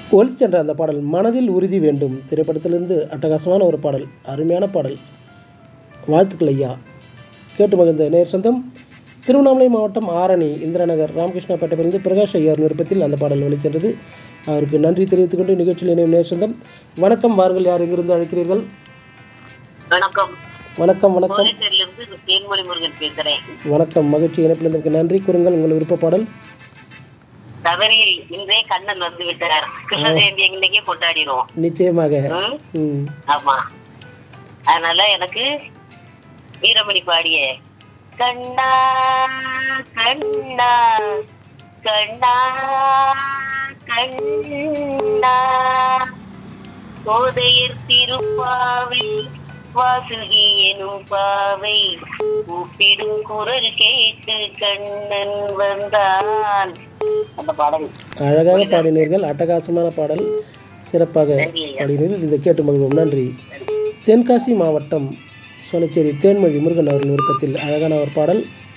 ஒலிச்சென்ற அந்த பாடல் மனதில் உறுதி வேண்டும் திரைப்படத்திலிருந்து அட்டகாசமான ஒரு பாடல் அருமையான பாடல் வாழ்த்துக்கள் ஐயா கேட்டு மகிழ்ந்த நேர் சொந்தம் திருவண்ணாமலை மாவட்டம் ஆரணி இந்திராநகர் ராமகிருஷ்ணாப்பேட்டையிலிருந்து பிரகாஷ் ஐயார் விருப்பத்தில் அந்த பாடல் ஒலிச்சென்றது அவருக்கு நன்றி தெரிவித்துக் கொண்டு நிகழ்ச்சியில் இணையும் நேர் சொந்தம் வணக்கம் வாருங்கள் யார் எங்கிருந்து அழைக்கிறீர்கள் வணக்கம் வணக்கம் வணக்கம் கோரிட்டர்ல இருந்து தேன்மொழி முருகன் பேசுறேன் வணக்கம் மகிழ்ச்சி இணைப்பிலிருந்ததுக்கு நன்றி கூறுங்கள் உங்கள் விருப்ப பாடல் தவறியில் இன்றே கண்ணன் வந்து விட்டார் கிருஷ்ண ஜெயந்தி இன்னைக்கே கொண்டாடிடுவோம் நிச்சயமாக ம்? ம் ஆமா அதனால எனக்கு வீரமணி பாடிய கண்ணா கண்ணா கண்ணா கண்ணா கோதையர் திருப்பாவை வாசுகி எனும் பாவை கூப்பிடும் குரல் கேட்டு கண்ணன் வந்தான் அந்த பாடல் அழகாக பாடினீர்கள் அட்டகாசமான பாடல் சிறப்பாக நன்றி ஐயா. பாடினீர்கள் இதை கேட்டு மகிழ்வோம் நன்றி தென்காசி மாவட்டம் சோலைச்சேரி தேன்மொழி முருகன் அவர்கள் விருப்பத்தில் அழகான ஒரு பாடல்